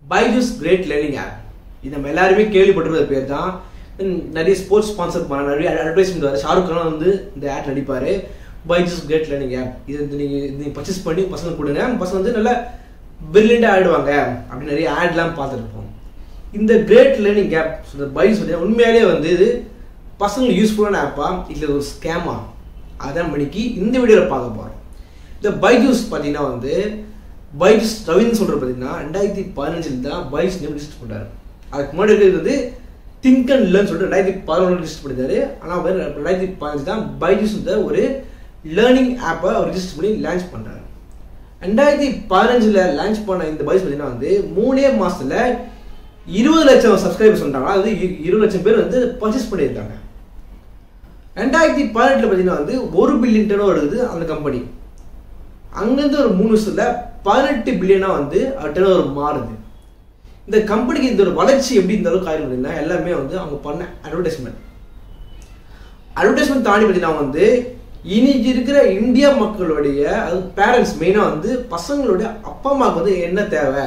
Byju's great learning app இது நம்ம எல்லாருமே கேள்விப்பட்டிருக்கிற பேர் தான் உம், நிறைய ஸ்போர்ட்ஸ் ஸ்பான்சர் பண்ண நிறைய அட்வர்டைஸ்மெண்ட் வர ஷாருக் கான் வந்து இந்த ஆட் நடிப்பார் பைஜூஸ் கிரேட் லேர்னிங் ஆப் இது வந்து நீங்கள் இது நீங்கள் பர்ச்சேஸ் பண்ணி பசங்க கொடுங்க பசங்க வந்து நல்லா பிரில்லியண்டாக ஆயிடுவாங்க அப்படின்னு நிறைய ஆட்லாம் பார்த்துருப்போம் இந்த கிரேட் லேர்னிங் ஆப் இந்த பைஜூஸ் வந்து உண்மையாலே வந்து இது பசங்களுக்கு யூஸ்ஃபுல்லான ஆப்பா இல்லை ஒரு ஸ்கேமா அதான் மணிக்கு இந்த வீடியோவில் பார்க்க போகிறோம் இந்த பைஜூஸ் பார்த்தீங்கன்னா வந்து பைஜூஸ் ரவின்னு சொல்கிற பார்த்தீங்கன்னா ரெண்டாயிரத்தி பதினஞ்சில் தான் பைஜூஸ் நேம் ரிஜிஸ்டர் பண்ணார் அதுக்கு முன்னாடி இருக்கிறது வந்து திங்க் அண்ட் லேர்ன் சொல்லிட்டு ரெண்டாயிரத்தி பதினொன்று ரிஜிஸ்டர் பண்ணியிருந்தாரு ஆனால் அவர் ரெண்டாயிரத்தி பதினஞ்சு தான் பைஜூஸ் இந்த ஒரு லேர்னிங் ஆப்பை அவர் ரிஜிஸ்டர் பண்ணி லான்ச் பண்ணுறாரு ரெண்டாயிரத்தி பதினஞ்சில் லான்ச் பண்ண இந்த பைஜூஸ் பார்த்தீங்கன்னா வந்து மூணே மாசத்துல இருபது லட்சம் சப்ஸ்கிரைபர்ஸ் வந்தாங்க அதாவது இரு- இருபது லட்சம் பேர் வந்து பர்ச்சேஸ் பண்ணியிருக்காங்க ரெண்டாயிரத்தி பதினெட்டில் பார்த்தீங்கன்னா வந்து ஒரு பில்லியன் டர்ன் வருது அந்த கம்பெனி அங்கேருந்து ஒரு மூணு வருஷத்துல பதினெட்டு பில்லியனாக வந்து டர்ன் ஓவர் மாறுது இந்த கம்பெனிக்கு இந்த ஒரு வளர்ச்சி எப்படி இந்த அளவுக்கு ஆயிரும் அப்படின்னா எல்லாமே வந்து அவங்க பண்ண அட்வர்டைஸ்மெண்ட் அட்வர்டைஸ்மெண்ட் தாண்டி பார்த்தீங்கன்னா வந்து இன்னைக்கு இருக்கிற இந்திய மக்களுடைய அது பேரண்ட்ஸ் மெயினாக வந்து பசங்களுடைய அப்பா அம்மாவுக்கு வந்து என்ன தேவை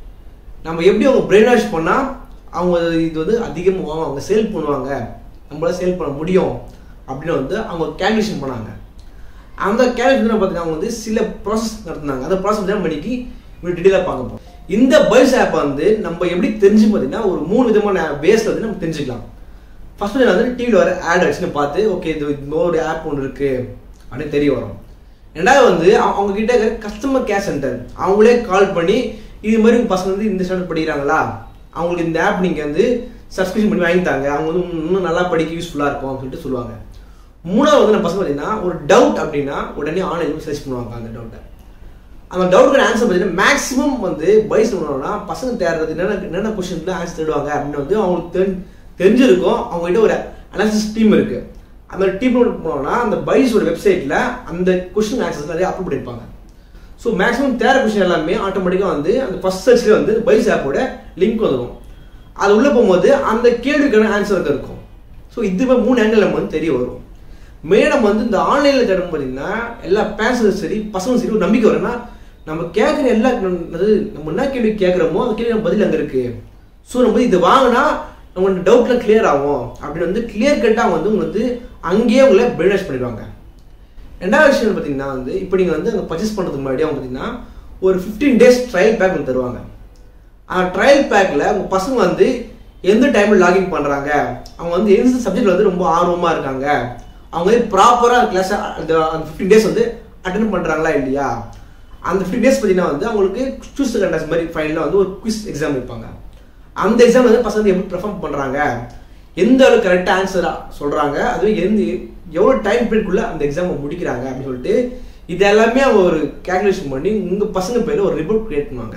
நம்ம எப்படி அவங்க பிரெயின் வாஷ் பண்ணால் அவங்க இது வந்து அதிகமாக அவங்க சேல் பண்ணுவாங்க நம்மளால சேல் பண்ண முடியும் அப்படின்னு வந்து அவங்க கேல்குலேஷன் பண்ணாங்க அந்த கேல்குலேஷன் பார்த்தீங்கன்னா அவங்க வந்து சில ப்ராசஸ் நடத்துனாங்க அந்த ப்ராசஸ் தான் மணிக்கு இப்படி டீட்டெயிலாக பார்க்க போகிறோம் இந்த பைஸ் ஆப்பை வந்து நம்ம எப்படி தெரிஞ்சு பார்த்தீங்கன்னா ஒரு மூணு விதமான பேஸில் வந்து நம்ம தெரிஞ்சுக்கலாம் ஃபர்ஸ்ட் வந்து வந்து டிவியில் வர ஆட் வச்சுன்னு பார்த்து ஓகே இது இந்த ஒரு ஆப் ஒன்று இருக்கு அப்படின்னு தெரிய வரும் ரெண்டாவது வந்து அவங்க அவங்க கிட்ட இருக்கிற கஸ்டமர் கேர் சென்டர் அவங்களே கால் பண்ணி இது மாதிரி உங்க பசங்க வந்து இந்த ஸ்டாண்டர்ட் படிக்கிறாங்களா அவங்களுக்கு இந்த ஆப் நீங்கள் வந்து சப்ஸ்கிரிப்ஷன் பண்ணி வாங்கித்தாங்க அவங்க வந்து இன்னும் நல்லா படிக்க யூஸ்ஃபுல்லாக இருக்கும் அப்படின்னு சொல்லிட்டு சொல்லுவாங்க மூணாவது வந்து நம்ம பசங்க பார்த்தீங்கன்னா ஒரு டவுட் அப்படின்னா உடனே ஆன்லைனில் சர்ச் பண்ணுவாங்க அந்த டவுட்டை அந்த டவுட்டுக்கு ஆன்சர் பார்த்தீங்கன்னா மேக்ஸிமம் வந்து பைஸ் பண்ணணும்னா பசங்க தேடுறது என்னென்ன என்னென்ன கொஸ்டின்ல ஆன்சர் தேடுவாங்க அப்படின்னு வந்து அவங்களுக்கு தெரி தெரிஞ்சிருக்கும் அவங்ககிட்ட ஒரு அனாலிசிஸ் டீம் இருக்கு அந்த டீம் போனோம்னா அந்த பைஸோட வெப்சைட்ல அந்த கொஸ்டின் ஆன்சர்ஸ் நிறைய அப்லோட் பண்ணியிருப்பாங்க ஸோ மேக்ஸிமம் தேர கொஸ்டின் எல்லாமே ஆட்டோமேட்டிக்காக வந்து அந்த ஃபர்ஸ்ட் சர்ச்லேயே வந்து பைஸ் ஆப்போட லிங்க் வந்துடும் அது உள்ளே போகும்போது அந்த கேள்விக்கான ஆன்சர் இருக்கும் ஸோ இதுவே மூணு ஆங்கிள் நம்ம வந்து தெரிய வரும் மேடம் வந்து இந்த ஆன்லைனில் தேடும் பார்த்தீங்கன்னா எல்லா பேரண்ட்ஸும் சரி பசங்களும் சரி ஒரு நம்பிக்கை வரும்னா நம்ம கேட்குற எல்லா அது நம்ம என்ன கேள்வி கேட்குறோமோ அந்த கேள்வி நம்ம பதில் அங்கே இருக்கு ஸோ நம்ம இது வாங்கினா நம்ம டவுட்ல கிளியர் ஆகும் அப்படின்னு வந்து கிளியர் கட்டாக வந்து உங்களுக்கு வந்து அங்கேயே உங்களை பிரெயின் பண்ணிடுவாங்க ரெண்டாவது விஷயம் பார்த்தீங்கன்னா வந்து இப்போ நீங்கள் வந்து அங்கே பர்ச்சேஸ் பண்ணுறதுக்கு முன்னாடி அவங்க பார்த்தீங்கன்னா ஒரு ஃபிஃப்டீன் டேஸ் ட்ரையல் பேக் ஒன்று தருவாங்க அந்த ட்ரையல் பேக்கில் உங்கள் பசங்க வந்து எந்த டைமில் லாகின் பண்ணுறாங்க அவங்க வந்து எந்த சப்ஜெக்ட் வந்து ரொம்ப ஆர்வமாக இருக்காங்க அவங்க வந்து ப்ராப்பராக கிளாஸ் அந்த அந்த ஃபிஃப்டீன் டேஸ் வந்து அட்டன் பண்ணுறாங்களா இல்லையா அந்த ஃபிஃப்டீன் டேஸ் பார்த்தீங்கன்னா வந்து அவங்களுக்கு சூஸ் கண்டஸ் மாதிரி ஃபைனலாக வந்து ஒரு குவிஸ் எக்ஸாம் வைப்பாங்க அந்த எக்ஸாம் வந்து பசங்க எப்படி பெர்ஃபார்ம் பண்ணுறாங்க எந்த அளவுக்கு கரெக்டாக ஆன்சராக சொல்கிறாங்க அதுவும் எந்த எவ்வளோ டைம் பீரியட்குள்ளே அந்த எக்ஸாமை முடிக்கிறாங்க அப்படின்னு சொல்லிட்டு இது எல்லாமே அவங்க ஒரு கேல்குலேஷன் பண்ணி உங்கள் பசங்க பேரில் ஒரு ரிப்போர்ட் கிரியேட் பண்ணுவாங்க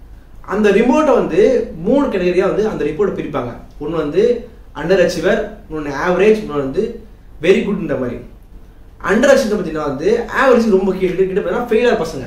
அந்த ரிமோட்டை வந்து மூணு கேட்டகரியாக வந்து அந்த ரிப்போர்ட்டை பிரிப்பாங்க ஒன்று வந்து அண்டர் அச்சீவர் இன்னொன்று ஆவரேஜ் இன்னொன்று வந்து வெரி குட்ன்ற மாதிரி அண்டர் அச்சீவர் பார்த்தீங்கன்னா வந்து ஆவரேஜ் ரொம்ப கீழே கிட்ட பார்த்தீங்கன்னா ஃபெயிலாக பசங்க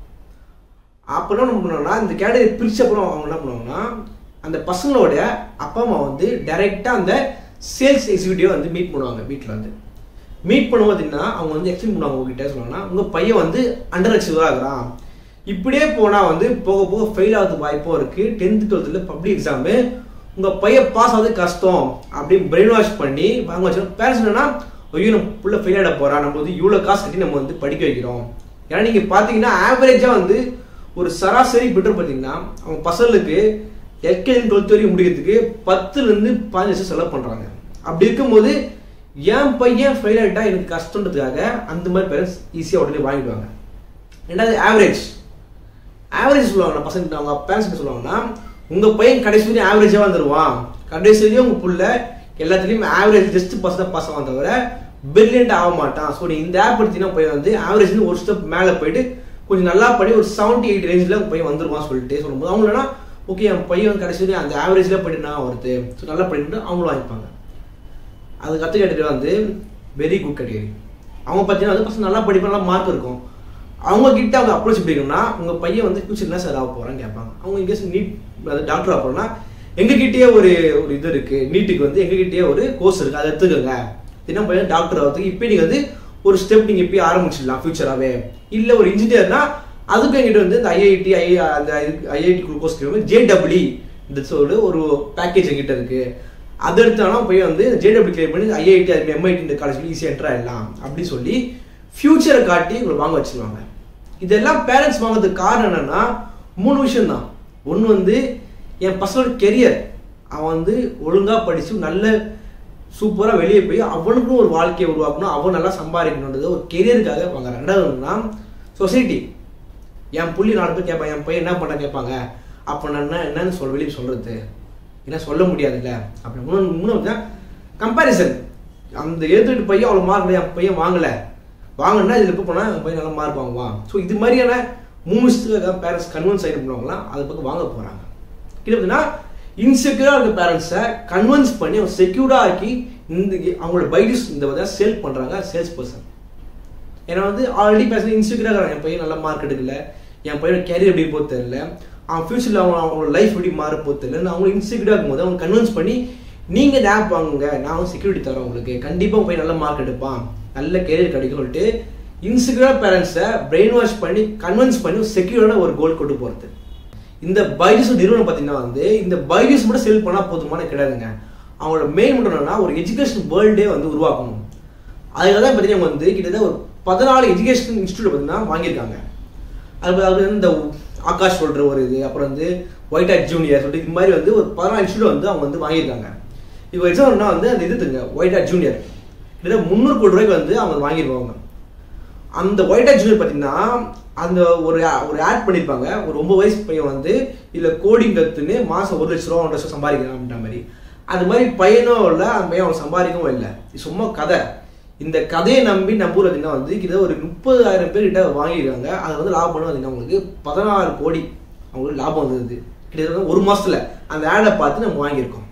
அப்போ என்ன பண்ணுவாங்கன்னா இந்த கேட்டகரி பிரிச்ச அப்புறம் அவங்க என்ன பண்ணுவாங்கன்னா அந்த பசங்களோட அப்பா அம்மா வந்து டைரெக்டாக அந்த சேல்ஸ் எக்ஸிக்யூட்டிவ் வந்து மீட் பண்ணுவாங்க வீட்டில் வந்து மீட் பண்ணும்போது பார்த்தீங்கன்னா அவங்க வந்து எக்ஸ்பிளைன் பண்ணுவாங்க உங்ககிட்ட சொல்லுவாங்கன்னா உங்கள் பையன் வந்து அண்டர் அச்சீவராக இருக்கிறான் இப்படியே போனால் வந்து போக போக ஃபெயில் ஆகிறதுக்கு வாய்ப்பும் இருக்குது டென்த்து டுவெல்த்தில் பப்ளிக் எக்ஸாமு உங்கள் பையன் பாஸ் ஆகுது கஷ்டம் அப்படின்னு பிரெயின் வாஷ் பண்ணி வாங்க வச்சு பேரண்ட்ஸ் என்னன்னா ஐயோ நம்ம புள்ள ஃபெயில் ஆகிட போகிறான் நம்ம வந்து இவ்வளோ காசு கட்டி நம்ம வந்து படிக்க வைக்கிறோம் ஏன்னா நீங்கள் பார்த்தீங்கன்னா ஆவரேஜாக வந்து ஒரு சராசரி பெற்றோர் பார்த்தீங்கன்னா அவங்க பசங்களுக்கு எல்கேஜி டுவெல்த் வரைக்கும் முடிக்கிறதுக்கு பத்துலேருந்து பதினஞ்சு லட்சம் செலவு பண்ணுறாங்க அப்படி இருக்கும்போது என் பையன் ஃபெயில் ஆகிட்டா எனக்கு கஷ்டன்றதுக்காக அந்த மாதிரி பேரண்ட்ஸ் ஈஸியாக உடனே வாங்கிடுவாங்க ரெண்டாவது ஆவரேஜ் ஆவரேஜ் சொல்லுவாங்க பசங்க அவங்க பேரண்ட்ஸ் சொல்லுவாங்கன்னா உங்க பையன் கடைசி வரையும் ஆவரேஜாக வந்துருவான் கடைசி வரையும் உங்க புள்ள எல்லாத்துலேயும் ஆவரேஜ் ஜஸ்ட் பாஸ் தான் பாஸ் ஆகும் தவிர பிரில்லியன்ட் ஆக மாட்டான் ஸோ நீ இந்த ஆப் எடுத்தீங்கன்னா பையன் வந்து ஆவரேஜ் ஒரு ஸ்டெப் மேலே போயிட்டு கொஞ்சம் நல்லா பண்ணி ஒரு செவன்ட்டி எயிட் ரேஞ்சில் உங்க பையன் வந்துருவான் சொல்லிட்டு சொல்லும்போது அவங்க என்னன்னா ஓகே என் பையன் கடைசி வரையும் அந்த ஆவரேஜில் போயிட்டு நான் வருது ஸோ நல்லா பண்ணிட்டு அவங்களும் வாங்கிப்பாங்க அது கற்று கேட்டது வந்து வெரி குட் கேட்டகரி அவங்க பார்த்தீங்கன்னா வந்து பசங்க நல்லா படிப்பாங்க நல்லா மார்க் இருக்கும் அவங்க கிட்ட அவங்க அப்ரோச் எப்படி இருக்குன்னா உங்க பையன் வந்து ஃபியூச்சர் என்ன சார் ஆக போறான்னு கேட்பாங்க அவங்க இங்கே நீட் அது டாக்டர் ஆக போறோம்னா எங்ககிட்டயே ஒரு ஒரு இது இருக்கு நீட்டுக்கு வந்து எங்ககிட்டயே ஒரு கோர்ஸ் இருக்கு அதை எடுத்துக்கோங்க தினம் பையன் டாக்டர் ஆகிறதுக்கு இப்போ நீங்க வந்து ஒரு ஸ்டெப் நீங்க இப்பயே ஆரம்பிச்சிடலாம் ஃபியூச்சராகவே இல்லை ஒரு இன்ஜினியர்னா அதுக்கும் எங்கிட்ட வந்து இந்த ஐஐடி ஐ அந்த ஐஐடி குளுக்கோஸ் ஜேடபிள்யூ இந்த சொல்லு ஒரு பேக்கேஜ் எங்கிட்ட இருக்கு அது எடுத்தானா போய் வந்து ஜேடபிள்யூ கிளியர் பண்ணி ஐஐடி அது எம்ஐடி இந்த காலேஜ் ஈஸியாக என்ட்ரா ஆயிடலாம் அப்படின்னு சொல்லி ஃபியூச்சரை காட்டி உங்களை வாங்க வச்சிருவாங்க இதெல்லாம் பேரண்ட்ஸ் வாங்குறதுக்கு காரணம் என்னன்னா மூணு விஷயம் தான் ஒன்று வந்து என் பசங்களோட கெரியர் அவன் வந்து ஒழுங்காக படித்து நல்ல சூப்பராக வெளியே போய் அவனுக்கும் ஒரு வாழ்க்கையை உருவாக்கணும் அவன் நல்லா சம்பாதிக்கணுன்றது ஒரு கெரியருக்காக வாங்குறான் ரெண்டாவது ஒன்றுனா சொசைட்டி என் புள்ளி நாலு பேர் கேட்பான் என் பையன் என்ன பண்ண கேட்பாங்க அப்போ நான் என்ன என்னன்னு சொல் வெளியே சொல்கிறது ஏன்னா சொல்ல முடியாதுல்ல அப்படி மூணு மூணு கம்பேரிசன் அந்த எழுத்துட்டு பையன் அவ்வளோ மார்க் என் பையன் வாங்கலை வாங்கினா இதில் எப்போ போனால் என் பையன் நல்லா மார்க் வாங்குவான் ஸோ இது மாதிரியான மூணு விஷயத்துக்காக பேரண்ட்ஸ் கன்வின்ஸ் ஆகிட்டு போனவங்களாம் அது பக்கம் வாங்க போகிறாங்க இது பார்த்தீங்கன்னா இன்செக்யூராக இருக்க பேரண்ட்ஸை கன்வின்ஸ் பண்ணி அவங்க செக்யூர்டாக ஆக்கி இந்த அவங்களோட பைடிஸ் இந்த வந்து சேல் பண்ணுறாங்க சேல்ஸ் பர்சன் ஏன்னா வந்து ஆல்ரெடி பேசுகிற இன்செக்யூராக இருக்கிறாங்க என் பையன் நல்ல மார்க் எடுக்கல என் பையனோட கேரியர் எப்படி போக தெரியல அவன் ஃபியூச்சரில் அவங்க அவங்களோட லைஃப் எப்படி மாற போக தெரியல அவங்க இன்செக்யூராக இருக்கும்போது அவங்க கன்வின்ஸ் பண்ணி நீங்கள் இந்த ஆப் வாங்குங்க நான் வந்து செக்யூரிட்டி தரேன் உங்களுக்கு கண்டிப்பாக உங்கள் பையன் நல்ல மார்க் எடுப்பான் நல்ல கேரியர் கிடைக்கும் சொல்லிட்டு இன்செக்யூராக பேரண்ட்ஸை பிரெயின் வாஷ் பண்ணி கன்வின்ஸ் பண்ணி செக்யூரான ஒரு கோல் கொண்டு போகிறது இந்த பைஜூஸ் நிறுவனம் பார்த்தீங்கன்னா வந்து இந்த பைஜூஸ் மட்டும் செல் பண்ணால் போதுமான கிடையாதுங்க அவங்களோட மெயின் மட்டும் என்னன்னா ஒரு எஜுகேஷன் வேர்ல்டே வந்து உருவாக்கணும் அதுக்காக தான் பார்த்தீங்கன்னா வந்து கிட்டத்தட்ட ஒரு பதினாலு எஜுகேஷன் இன்ஸ்டியூட் பார்த்தீங்கன்னா வாங்கியிருக்காங்க அது அது வந்து இந்த ஆகாஷ் சொல்கிற ஒரு இது அப்புறம் வந்து ஒயிட் ஹேட் ஜூனியர் சொல்லிட்டு இது மாதிரி வந்து ஒரு பதினாலு இன்ஸ்டியூட் வந்து அவங்க வந்து வாங்கியிருக்காங்க இப்போ எக்ஸாம்பிள்னா வந்து அந்த இது இருக்குங்க ஒயிட் ஹேட் ஜூனியர் கிட்டத்தட்ட முந்நூறு கோடி ரூபாய்க்கு வந்து அவங்க வாங்கியிருப்பாங்க அந்த ஒயிட் ஹேட் ஜூனியர் பார்த்தீங்கன்னா அந்த ஒரு ஒரு ஆட் பண்ணியிருப்பாங்க ஒரு ஒன்பது வயசு பையன் வந்து இதில் கோடிங் கற்றுன்னு மாதம் ஒரு லட்ச ரூபா ஒன்றரை லட்சம் சம்பாதிக்கலாம் அப்படின்ற மாதிரி அது மாதிரி பையனும் இல்லை அந்த பையன் அவன் சம்பாதிக்கவும் இல்லை இது சும்மா கதை இந்த கதையை நம்பி நம்பூர் பார்த்தீங்கன்னா வந்து கிட்ட ஒரு முப்பதாயிரம் பேர் கிட்ட வாங்கியிருக்காங்க அது வந்து லாபம் பண்ண பார்த்தீங்கன்னா அவங்களுக்கு பதினாறு கோடி அவங்களுக்கு லாபம் வந்தது கிட்டத்தட்ட ஒரு மாசத்துல அந்த ஆடை பார்த்து நம்ம வாங்கியிருக்கோம்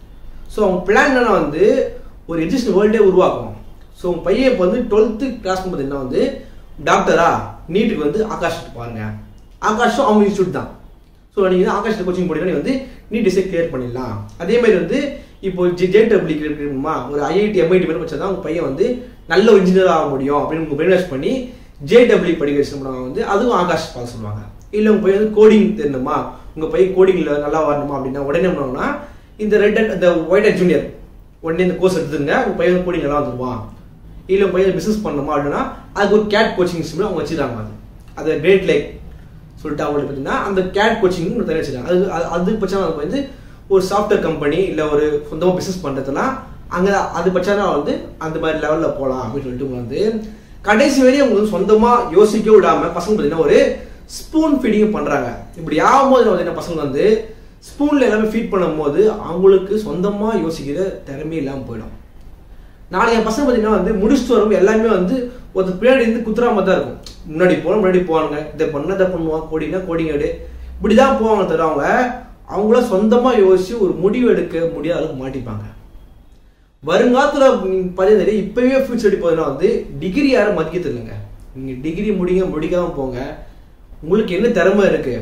ஸோ அவங்க பிளான் என்னன்னா வந்து ஒரு எஜுகேஷன் வேர்ல்டே உருவாக்கணும் ஸோ உங்க பையன் இப்போ வந்து டுவெல்த்து கிளாஸ் பார்த்தீங்கன்னா வந்து டாக்டரா நீட்டுக்கு வந்து ஆகாஷ் பாருங்க ஆகாஷும் அவங்க இன்ஸ்டியூட் தான் ஸோ நீங்கள் ஆகாஷ் கோச்சிங் போனீங்கன்னா வந்து நீட் டிசை கிளியர் பண்ணிடலாம் அதே மாதிரி வந்து இப்போ ஜே ஜேடபிள்யூ இருக்கணுமா ஒரு ஐஐடி எம்ஐடி மாதிரி வச்சா தான் உங்கள் பையன் வந்து நல்ல ஒரு இன்ஜினியர் ஆக முடியும் அப்படின்னு உங்கள் பிரெயின் வாஷ் பண்ணி ஜேடபிள்யூ படிக்க வச்சுருந்தவங்க வந்து அதுவும் ஆகாஷ் பார்க்க சொல்லுவாங்க இல்லை உங்கள் பையன் வந்து கோடிங் தெரியணுமா உங்கள் பையன் கோடிங்கில் நல்லா வரணுமா அப்படின்னா உடனே என்ன பண்ணுவாங்கன்னா இந்த ரெட் அண்ட் இந்த ஒயிட் அண்ட் ஜூனியர் உடனே இந்த கோர்ஸ் எடுத்துங்க உங்கள் பையன் கோடிங் நல்லா வந்துருவான் இல்லை உங்கள் பையன் பிஸ்னஸ் பண்ணணுமா அப்படின்னா அதுக்கு ஒரு கேட் கோச்சிங் சிஸ்டம் அவங்க வச்சுருக்காங்க அது அது கிரேட் லேக் சொல்லிட்டு அவங்களுக்கு பார்த்தீங்கன்னா அந்த கேட் கோச்சிங் தனியாக வச்சுருக்காங்க அது அது- அது பட்சம் அவங்க வந்து ஒரு சாஃப்ட்வேர் கம்பெனி இல்லை ஒரு சொந்தமாக பிஸ்னஸ் பண்ணுறதுலாம் அங்கே அது பட்சம் வந்து அந்த மாதிரி லெவலில் போகலாம் அப்படின்னு சொல்லிட்டு உங்களை வந்து கடைசி வரையும் அவங்க வந்து சொந்தமாக யோசிக்க விடாம பசங்க பார்த்தீங்கன்னா ஒரு ஸ்பூன் ஃபீடிங் பண்ணுறாங்க இப்படி ஆகும்போது பார்த்தீங்கன்னா பசங்க வந்து ஸ்பூனில் எல்லாமே ஃபீட் பண்ணும்போது அவங்களுக்கு சொந்தமாக யோசிக்கிற திறமை இல்லாமல் போயிடும் நாளைக்கு என் பசங்க பார்த்தீங்கன்னா வந்து முடிச்சுட்டு வரும் எல்லாமே வந்து ஒருத்தர் பின்னாடி இருந்து குத்துறா மாதிரி தான் இருக்கும் முன்னாடி போகணும் முன்னாடி போவாங்க இதை பண்ண இதை பண்ணுவான் கோடினா கோடிங் எடு இப்படி தான் போவாங்க தவிர அவங்க அவங்கள சொந்தமாக யோசிச்சு ஒரு முடிவு எடுக்க முடியாத அளவுக்கு மாட்டிப்பாங்க வருங்காலத்தில் பார்த்தீங்கன்னா இப்போவே ஃபியூச்சர் எப்படி போகுதுன்னா வந்து டிகிரி யாரும் மதிக்கிறது இல்லைங்க நீங்கள் டிகிரி முடிங்க முடிக்காம போங்க உங்களுக்கு என்ன திறமை இருக்கு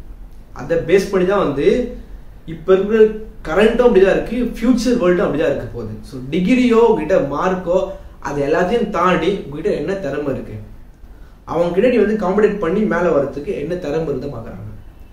அதை பேஸ் பண்ணி தான் வந்து இப்போ இருக்கிற கரண்ட்டும் அப்படிதான் இருக்கு ஃபியூச்சர் வேர்ல்டும் அப்படிதான் இருக்க போகுது ஸோ டிகிரியோ உங்ககிட்ட மார்க்கோ அது எல்லாத்தையும் தாண்டி உங்ககிட்ட என்ன திறமை இருக்கு அவங்க கிட்ட நீ வந்து காம்படேட் பண்ணி மேலே வரதுக்கு என்ன திறமை இருந்தால் பார்க்குறாங்க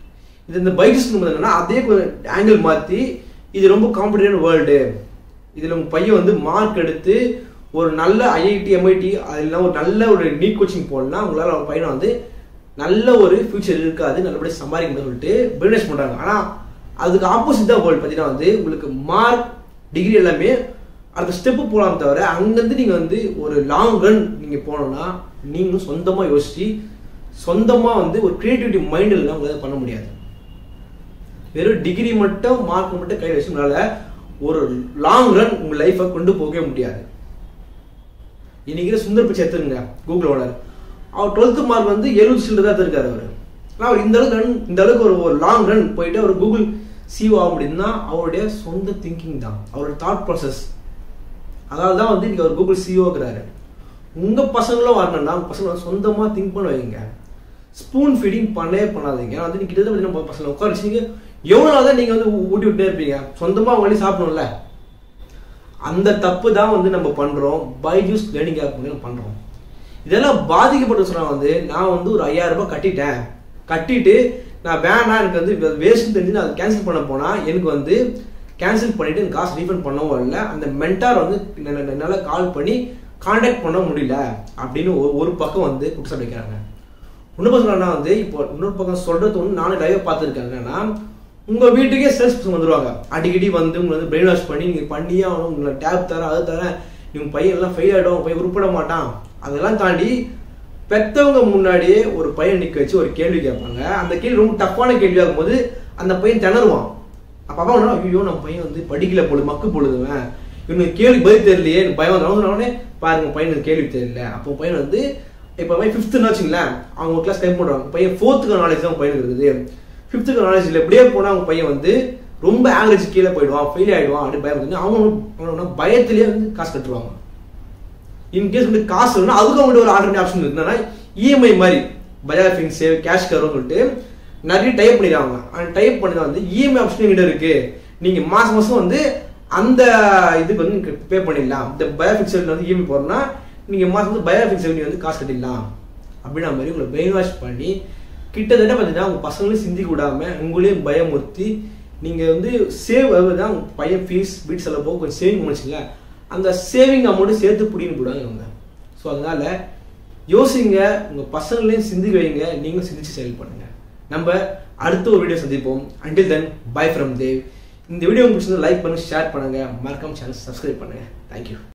இது இந்த பைஜஸ் என்னன்னா அதே ஆங்கிள் மாற்றி இது ரொம்ப காம்படிட்டிவ் வேர்ல்டு இதில் உங்கள் பையன் வந்து மார்க் எடுத்து ஒரு நல்ல ஐஐடி எம்ஐடி அதெல்லாம் ஒரு நல்ல ஒரு நீட் கோச்சிங் போடலாம் உங்களால் அவங்க பையனை வந்து நல்ல ஒரு ஃபியூச்சர் இருக்காது நல்லபடியாக சம்பாதிக்க முடியும்னு சொல்லிட்டு பிரினேஷ் பண்ணுறாங்க ஆனால் அதுக்கு ஆப்போசிட் தான் வேர்ல்டு பார்த்தீங்கன்னா வந்து உங்களுக்கு மார்க் டிகிரி எல்லாமே அடுத்த ஸ்டெப்பு போகலாம் தவிர அங்கேருந்து நீங்கள் வந்து ஒரு லாங் ரன் நீங்கள் போனோம்னா நீங்களும் சொந்தமாக யோசிச்சு சொந்தமாக வந்து ஒரு க்ரியேட்டிவிட்டி மைண்டில் உங்களால் பண்ண முடியாது வெறும் டிகிரி மட்டும் மார்க் மட்டும் கையில் வச்சு உங்களால ஒரு லாங் ரன் உங்க லைஃபை கொண்டு போகவே முடியாது இன்னைக்கு சுந்தர் பிச்சை எடுத்துருங்க கூகுள் ஓனர் அவர் டுவெல்த் மார்க் வந்து எழுபது சில்லு தான் இருக்காரு அவர் ஆனால் அவர் இந்த அளவுக்கு ரன் இந்த அளவுக்கு ஒரு ஒரு லாங் ரன் போயிட்டு அவர் கூகுள் சிஓ ஆக முடியும்னா அவருடைய சொந்த திங்கிங் தான் அவரோட தாட் ப்ராசஸ் அதனால தான் வந்து இன்னைக்கு அவர் கூகுள் சிஓங்கிறாரு உங்க பசங்களும் வரணும்னா உங்க பசங்களை வந்து சொந்தமா திங்க் பண்ண வைங்க ஸ்பூன் ஃபீடிங் பண்ணவே பண்ணாதீங்க ஏன்னா வந்து நீங்க கிட்டத்தட்ட பார்த்தீங்கன்னா பசங்களை உட்கார வச்சுங்க எவ்வளோ நாள் தான் நீங்க வந்து ஊ- ஊட்டி விட்டே இருப்பீங்க சொந்தமா அவங்களே சாப்பிடணும்ல அந்த தப்பு தான் வந்து நம்ம பண்றோம் பைஜூஸ் லேர்னிங் ஆப் வந்து நம்ம பண்றோம் இதெல்லாம் பாதிக்கப்பட்ட சொன்னா வந்து நான் வந்து ஒரு ஐயாயிரம் ரூபாய் கட்டிட்டேன் கட்டிட்டு நான் வேணாம் எனக்கு வந்து வேஸ்ட் தெரிஞ்சு நான் கேன்சல் பண்ண போனா எனக்கு வந்து கேன்சல் பண்ணிட்டு எனக்கு காசு ரீஃபண்ட் பண்ணவும் இல்லை அந்த மென்டார் வந்து என்னால- என்னால கால் பண்ணி காண்டாக்ட் பண்ண முடியல அப்படின்னு ஒரு ஒரு பக்கம் வந்து குற்றம் வைக்கிறாங்க இன்னொரு பக்கம் என்னன்னா வந்து இப்போ இன்னொரு பக்கம் சொல்றது ஒன்று நானும் லைவ் பார்த்துருக்கேன் என்னன்னா உங்க வீட்டுக்கே சேல்ஸ் பர்சன் வந்துருவாங்க அடிக்கடி வந்து உங்களை வந்து பிரெயின் வாஷ் பண்ணி நீங்க பண்ணியே ஆகணும் உங்களை டேப் தரேன் அது தரேன் இவங்க பையன் எல்லாம் ஃபெயில் ஆகிடும் பையன் உருப்பட மாட்டான் அதெல்லாம் தாண்டி பெத்தவங்க முன்னாடியே ஒரு பையன் நிக்க வச்சு ஒரு கேள்வி கேட்பாங்க அந்த கேள்வி ரொம்ப டஃப்பான கேள்வியா இருக்கும்போது அந்த பையன் திணறுவான் அப்ப அப்பா என்ன ஐயோ நம்ம பையன் வந்து படிக்கல பொழுது மக்கு பொழுதுவன் இவனுக்கு கேள்வி பதில் தெரியலையே எனக்கு பயம் வந்து உடனே பாருங்க பையனுக்கு கேள்வி தெரியல அப்போ பையன் வந்து இப்போ பையன் ஃபிஃப்த்துன்னு வச்சுங்களேன் அவங்க கிளாஸ் டைப் பண்ணுவாங்க பையன் ஃபோர்த்துக்கு நாலேஜ் தான் பையனுக்கு இருக்குது ஃபிஃப்த்துக்கு நாலேஜ் இல்லை இப்படியே போனால் அவங்க பையன் வந்து ரொம்ப ஆவரேஜ் கீழே போயிடுவான் ஃபெயில் ஆயிடுவான் அப்படின்னு பயம் வந்து அவங்க அவனோட பயத்திலேயே வந்து காசு கட்டுருவாங்க இன்கேஸ் வந்து காசு வேணும்னா அதுக்கு அவங்கள்ட்ட ஒரு ஆல்ரெடி ஆப்ஷன் இருக்கு என்னன்னா இஎம்ஐ மாதிரி பஜாஜ் ஃபின் சேவ் கேஷ் கருன்னு சொல்லிட்டு நிறைய டைப் பண்ணிடுறாங்க அந்த டைப் பண்ணி வந்து இஎம்ஐ ஆப்ஷன் எங்கிட்ட இருக்கு நீங்க மாசம் மாசம் வந்து அந்த இதுக்கு வந்து நீங்க பே பண்ணிடலாம் இந்த பயோஃபிக்ஸ் வந்து இஎம்ஐ போறோம்னா நீங்க மாசம் வந்து பயோஃபிக்ஸ் நீங்க வந்து காசு கட்டிடலாம் அப்படின்ற மாதிரி உங்களை பிரெயின் வாஷ் பண்ணி கிட்டத்தட்ட பார்த்தீங்கன்னா உங்க பசங்களையும் சிந்திக்க விடாம உங்களையும் பயமுறுத்தி நீங்க வந்து சேவ் தான் உங்க பையன் ஃபீஸ் வீட்டு செலவு போக கொஞ்சம் சேவிங் பண்ணிச்சுங்களா அந்த சேவிங் அமௌண்ட் சேர்த்து பிடின்னு போடுவாங்க இவங்க ஸோ அதனால யோசிங்க உங்க பசங்களையும் சிந்திக்க வைங்க நீங்களும் சிந்திச்சு செயல் பண்ணுங்க நம்ம அடுத்த ஒரு வீடியோ சந்திப்போம் until then bye from Dev இந்த வீடியோ உங்களுக்கு லைக் பண்ணுங்க ஷேர் பண்ணுங்க மறக்காம சேனல் சப்ஸ்கிரைப் பண்ணுங்க தேங்க்யூ